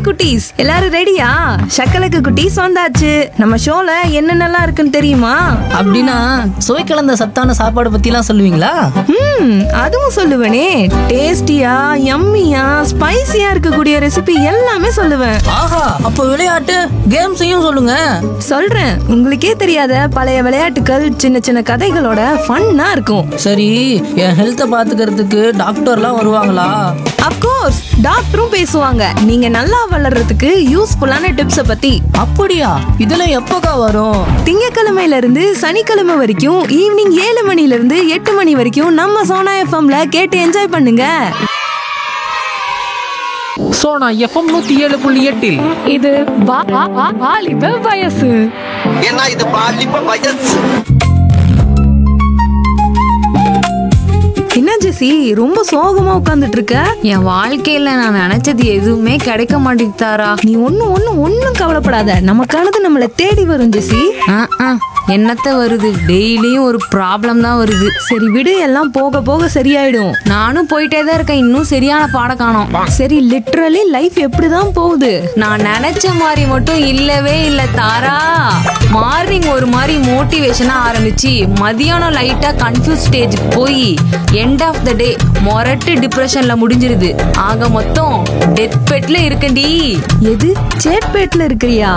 hi குட்டீஸ் எல்லாரும் ரெடியா சக்கலக்கு குட்டீஸ் வந்தாச்சு நம்ம ஷோல என்னென்னலாம் இருக்குன்னு தெரியுமா அப்படின்னா சுவை கலந்த சத்தான சாப்பாடு பத்திலாம் சொல்லுவீங்களா ம் அதுவும் சொல்லுவேனே டேஸ்டியா யம்மியா ஸ்பைசியா இருக்கக்கூடிய ரெசிபி எல்லாமே சொல்லுவேன் ஆஹா அப்போ விளையாட்டு கேம்ஸையும் சொல்லுங்க சொல்றேன் உங்களுக்கே தெரியாத பழைய விளையாட்டுகள் சின்ன சின்ன கதைகளோட ஃபன்னா இருக்கும் சரி என் ஹெல்த்தை பாத்துக்கிறதுக்கு டாக்டர்லாம் வருவாங்களா அப்கோர்ஸ் டாக்டரும் பேசுவாங்க நீங்க நல்லா வளர்றதுக்கு யூஸ்ஃபுல்லான டிப்ஸை பத்தி அப்படியா இதெல்லாம் எப்போக்கா வரும் திங்கக்கிழமையில இருந்து சனிக்கிழமை வரைக்கும் ஈவினிங் ஏழு மணில இருந்து எட்டு மணி வரைக்கும் நம்ம சோனா எஃப்எம்ல கேட்டு என்ஜாய் பண்ணுங்க சோனா எஃப்எம் நூத்தி ஏழு புள்ளி எட்டில் இது வா- வா- வா- வாலிப வயசு ஏன்னா இது பாலிப்ப வயசு என்ன ஜெசி ரொம்ப சோகமா உட்கார்ந்துட்டு இருக்க என் வாழ்க்கையில நான் நினைச்சது எதுவுமே கிடைக்க மாட்டேங்குது தாரா நீ ஒன்னும் ஒன்னும் ஒன்னும் கவலைப்படாத நமக்கானது நம்மளை தேடி வரும் ஜெசி ஆ, ஆ, என்னத்த வருது டெய்லியும் ஒரு ப்ராப்ளம் தான் வருது சரி விடு எல்லாம் போக போக சரியாயிடும் நானும் போயிட்டே தான் இருக்கேன் இன்னும் சரியான பாட காணோம் சரி லிட்ரலி லைஃப் எப்படிதான் போகுது நான் நினைச்ச மாதிரி மட்டும் இல்லவே இல்ல தாரா மார்னிங் ஒரு மாதிரி மோட்டிவேஷனா ஆரம்பிச்சு மதியானம் லைட்டா கன்ஃபியூஸ் ஸ்டேஜுக்கு போய் எண்ட் ஆஃப் த டே மொரட்டு டிப்ரெஷன்ல முடிஞ்சிருது ஆக மொத்தம் டெத் பெட்ல இருக்கண்டி எது சேட்பேட்ல இருக்கிறியா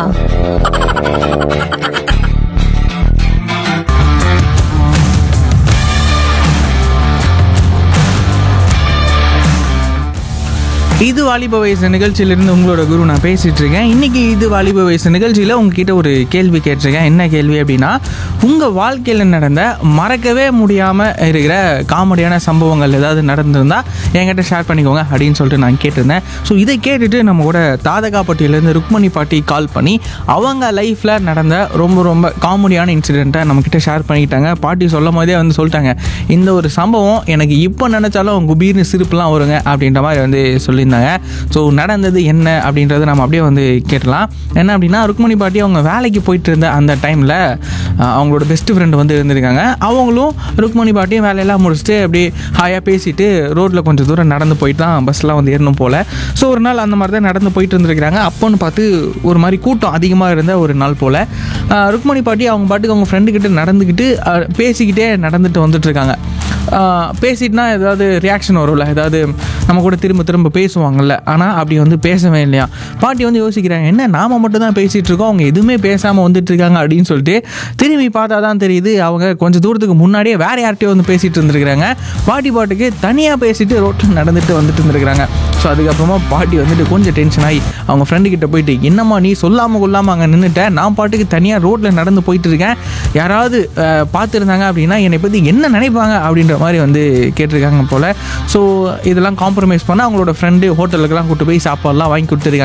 இது வாலிப வயசு நிகழ்ச்சியிலிருந்து உங்களோட குரு நான் பேசிட்டு இருக்கேன் இன்னைக்கு இது வாலிப வயசு நிகழ்ச்சியில் உங்ககிட்ட ஒரு கேள்வி கேட்டிருக்கேன் என்ன கேள்வி அப்படின்னா உங்கள் வாழ்க்கையில் நடந்த மறக்கவே முடியாமல் இருக்கிற காமெடியான சம்பவங்கள் ஏதாவது நடந்திருந்தா என்கிட்ட ஷேர் பண்ணிக்கோங்க அப்படின்னு சொல்லிட்டு நான் கேட்டிருந்தேன் ஸோ இதை கேட்டுட்டு நம்ம கூட தாதகாப்பட்டியிலேருந்து ருக்மணி பாட்டி கால் பண்ணி அவங்க லைஃப்பில் நடந்த ரொம்ப ரொம்ப காமெடியான இன்சிடெண்ட்டை நம்மக்கிட்ட ஷேர் பண்ணிக்கிட்டாங்க பாட்டி சொல்லும் போதே வந்து சொல்லிட்டாங்க இந்த ஒரு சம்பவம் எனக்கு இப்போ நினச்சாலும் குபீர்னு சிரிப்புலாம் வருங்க அப்படின்ற மாதிரி வந்து சொல்லியிருந்தாங்க ஸோ நடந்தது என்ன அப்படின்றத நம்ம அப்படியே வந்து கேட்டலாம் என்ன அப்படின்னா ருக்மணி பாட்டி அவங்க வேலைக்கு போயிட்டு இருந்த அந்த டைமில் அவங்களோட பெஸ்ட் ஃப்ரெண்டு வந்து இருந்திருக்காங்க அவங்களும் ருக்மணி பாட்டியும் வேலையெல்லாம் முடிச்சுட்டு அப்படியே ஹாயாக பேசிட்டு ரோட்டில் கொஞ்சம் தூரம் நடந்து போயிட்டு தான் பஸ்லாம் வந்து ஏறணும் போல் ஸோ ஒரு நாள் அந்த மாதிரி தான் நடந்து போயிட்டு இருந்திருக்கிறாங்க அப்போன்னு பார்த்து ஒரு மாதிரி கூட்டம் அதிகமாக இருந்த ஒரு நாள் போல் ருக்மணி பாட்டி அவங்க பாட்டுக்கு அவங்க ஃப்ரெண்டுக்கிட்ட நடந்துக்கிட்டு அஹ், பேசிக்கிட்டே நடந்துட்டு வந்துட்டு இருக்காங்க ஆஹ் பேசிட்டுனா ஏதாவது ரியாக்ஷன் வரும்ல ஏதாவது நம்ம கூட திரும்ப திரும்ப பேசுவாங்கல்ல ஆனால் அப்படி வந்து பேசவே இல்லையா பாட்டி வந்து யோசிக்கிறாங்க என்ன நாம மட்டும் தான் பேசிகிட்டு இருக்கோம் அவங்க எதுவுமே பேசாமல் வந்துட்டு இருக்காங்க அப்படின்னு சொல்லிட்டு திரும்பி பார்த்தா தான் தெரியுது அவங்க கொஞ்சம் தூரத்துக்கு முன்னாடியே வேற யார்கிட்டயோ வந்து பேசிகிட்டு இருந்திருக்கிறாங்க பாட்டி பாட்டுக்கு தனியாக பேசிட்டு ரோட்டில் நடந்துட்டு வந்துட்டு இருந்திருக்கிறாங்க ஸோ அதுக்கப்புறமா பாட்டி வந்துட்டு கொஞ்சம் டென்ஷன் ஆகி அவங்க ஃப்ரெண்டு கிட்ட போயிட்டு என்னம்மா நீ சொல்லாமல் கொள்ளாமல் அங்கே நின்றுட்டேன் நான் பாட்டுக்கு தனியாக ரோட்டில் நடந்து போயிட்டு இருக்கேன் யாராவது அஹ், பார்த்துருந்தாங்க அப்படின்னா என்னை பற்றி என்ன நினைப்பாங்க அப்படின்ற மாதிரி வந்து கேட்டிருக்காங்க போல் ஸோ இதெல்லாம் காம்ப்ரமைஸ் பண்ண அவங்களோட ஃப்ரெண்டு ஹோட்டலுக்கெல்லாம் கூட்டு போய் சாப்பாடுலாம் வாங்கி கொடுத்துருக்காங்க